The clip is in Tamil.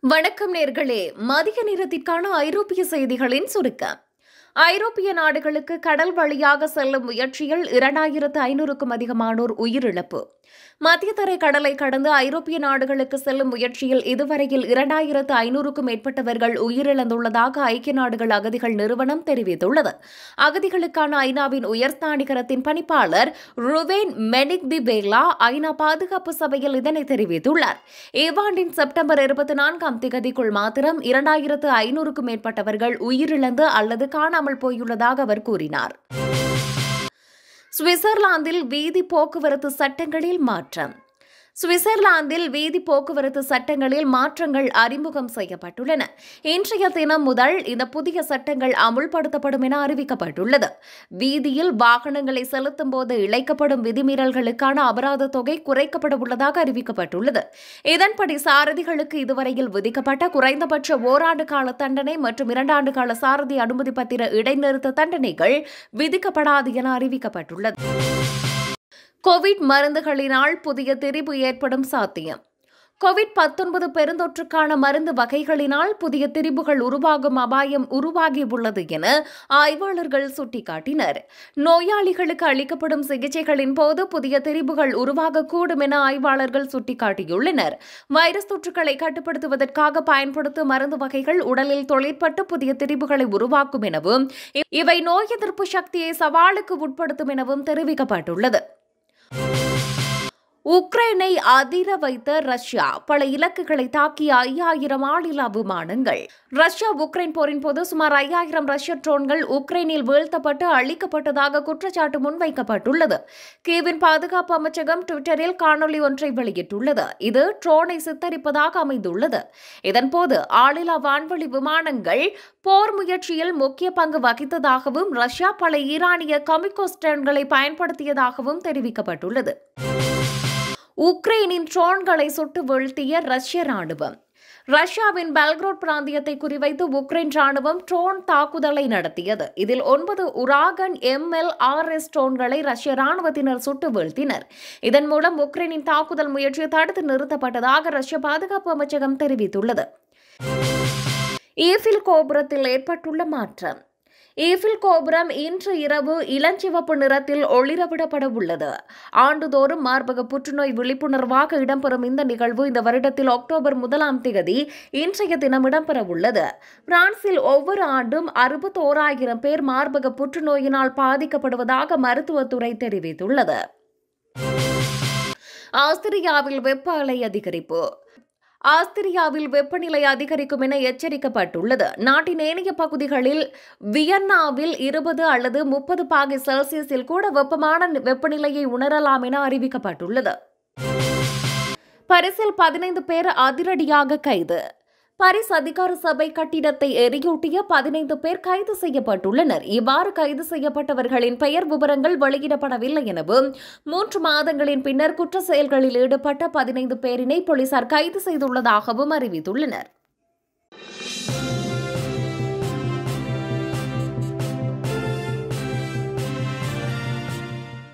வணக்கம் நேர்களே மதிய நேரத்திற்கான ஐரோப்பிய செய்திகளின் சுருக்கம் ஐரோப்பிய நாடுகளுக்கு கடல் வழியாக செல்லும் முயற்சியில் இரண்டாயிரத்து ஐநூறுக்கும் அதிகமானோர் உயிரிழப்பு மத்திய தரை கடலை கடந்து ஐரோப்பிய நாடுகளுக்கு செல்லும் முயற்சியில் இதுவரையில் இரண்டாயிரத்து ஐநூறுக்கும் மேற்பட்டவர்கள் உயிரிழந்துள்ளதாக ஐக்கிய நாடுகள் அகதிகள் நிறுவனம் தெரிவித்துள்ளது அகதிகளுக்கான ஐநாவின் உயர்ஸ்தானிகரத்தின் பணிப்பாளர் ருவேன் மெனிக் தி பேலா ஐநா பாதுகாப்பு சபையில் இதனை தெரிவித்துள்ளார் இவ்வாண்டின் செப்டம்பர் இருபத்தி நான்காம் திகதிக்குள் மாத்திரம் இரண்டாயிரத்து ஐநூறுக்கும் மேற்பட்டவர்கள் உயிரிழந்து அல்லது காணாமல் போயுள்ளதாக அவர் கூறினார் சுவிட்சர்லாந்தில் வீதி போக்குவரத்து சட்டங்களில் மாற்றம் சுவிட்சர்லாந்தில் வீதி போக்குவரத்து சட்டங்களில் மாற்றங்கள் அறிமுகம் செய்யப்பட்டுள்ளன இன்றைய தினம் முதல் இந்த புதிய சட்டங்கள் அமுல்படுத்தப்படும் என அறிவிக்கப்பட்டுள்ளது வீதியில் வாகனங்களை செலுத்தும் போது இழைக்கப்படும் விதிமீறல்களுக்கான அபராத தொகை குறைக்கப்பட உள்ளதாக அறிவிக்கப்பட்டுள்ளது இதன்படி சாரதிகளுக்கு இதுவரையில் விதிக்கப்பட்ட குறைந்தபட்ச ஓராண்டு கால தண்டனை மற்றும் இரண்டாண்டு கால சாரதி அனுமதி பத்திர இடைநிறுத்த தண்டனைகள் விதிக்கப்படாது என அறிவிக்கப்பட்டுள்ளது கோவிட் மருந்துகளினால் புதிய திரிபு ஏற்படும் சாத்தியம் கோவிட் பத்தொன்பது பெருந்தொற்றுக்கான மருந்து வகைகளினால் புதிய திரிபுகள் உருவாகும் அபாயம் உருவாகியுள்ளது என ஆய்வாளர்கள் சுட்டிக்காட்டினர் நோயாளிகளுக்கு அளிக்கப்படும் சிகிச்சைகளின் போது புதிய திரிபுகள் உருவாகக்கூடும் என ஆய்வாளர்கள் சுட்டிக்காட்டியுள்ளனர் வைரஸ் தொற்றுகளை கட்டுப்படுத்துவதற்காக பயன்படுத்தும் மருந்து வகைகள் உடலில் தொழிற்பட்டு புதிய திரிபுகளை உருவாக்கும் எனவும் இவை நோய் எதிர்ப்பு சக்தியை சவாலுக்கு உட்படுத்தும் எனவும் தெரிவிக்கப்பட்டுள்ளது உக்ரைனை அதிர வைத்த ரஷ்யா பல இலக்குகளை தாக்கிய ஐயாயிரம் ஆளில்லா விமானங்கள் ரஷ்யா உக்ரைன் போரின் போது சுமார் ஐயாயிரம் ரஷ்ய ட்ரோன்கள் உக்ரைனில் வீழ்த்தப்பட்டு அழிக்கப்பட்டதாக குற்றச்சாட்டு முன்வைக்கப்பட்டுள்ளது கீவின் பாதுகாப்பு அமைச்சகம் டுவிட்டரில் காணொலி ஒன்றை வெளியிட்டுள்ளது இது ட்ரோனை சித்தரிப்பதாக அமைந்துள்ளது இதன்போது ஆளில்லா வான்வழி விமானங்கள் போர் முயற்சியில் முக்கிய பங்கு வகித்ததாகவும் ரஷ்யா பல ஈரானிய கமிகோஸ் ட்ரோன்களை பயன்படுத்தியதாகவும் தெரிவிக்கப்பட்டுள்ளது உக்ரைனின் ட்ரோன்களை சுட்டு வீழ்த்திய ரஷ்ய ராணுவம் ரஷ்யாவின் பெல்க்ரோட் பிராந்தியத்தை குறிவைத்து உக்ரைன் ராணுவம் ட்ரோன் தாக்குதலை நடத்தியது இதில் ஒன்பது உராகன் எம்எல் ஆர்எஸ் ட்ரோன்களை ரஷ்ய ராணுவத்தினர் சுட்டு வீழ்த்தினர் இதன் மூலம் உக்ரைனின் தாக்குதல் முயற்சி தடுத்து நிறுத்தப்பட்டதாக ரஷ்ய பாதுகாப்பு அமைச்சகம் தெரிவித்துள்ளது ஈஃபில் கோபுரத்தில் ஏற்பட்டுள்ள மாற்றம் ஈஃபில் கோபுரம் இன்று இரவு இளஞ்சிவப்பு நிறத்தில் ஒளிரவிடப்பட உள்ளது ஆண்டுதோறும் மார்பக புற்றுநோய் விழிப்புணர்வாக இடம்பெறும் இந்த நிகழ்வு இந்த வருடத்தில் அக்டோபர் முதலாம் தேதி இன்றைய தினம் இடம்பெற உள்ளது பிரான்சில் ஒவ்வொரு ஆண்டும் அறுபத்தோராயிரம் பேர் மார்பக புற்றுநோயினால் பாதிக்கப்படுவதாக மருத்துவத்துறை தெரிவித்துள்ளது ஆஸ்திரியாவில் வெப்ப அலை அதிகரிப்பு ஆஸ்திரியாவில் வெப்பநிலை அதிகரிக்கும் என எச்சரிக்கப்பட்டுள்ளது நாட்டின் ஏனைய பகுதிகளில் வியன்னாவில் இருபது அல்லது முப்பது பாகை செல்சியஸில் கூட வெப்பமான வெப்பநிலையை உணரலாம் என அறிவிக்கப்பட்டுள்ளது பரிசில் பதினைந்து பேர் அதிரடியாக கைது பாரிஸ் அதிகார சபை கட்டிடத்தை எரியூட்டிய பதினைந்து பேர் கைது செய்யப்பட்டுள்ளனர் இவ்வாறு கைது செய்யப்பட்டவர்களின் பெயர் விவரங்கள் வெளியிடப்படவில்லை எனவும் மூன்று மாதங்களின் பின்னர் குற்ற செயல்களில் ஈடுபட்ட பதினைந்து பேரினை போலீசார் கைது செய்துள்ளதாகவும் அறிவித்துள்ளனர்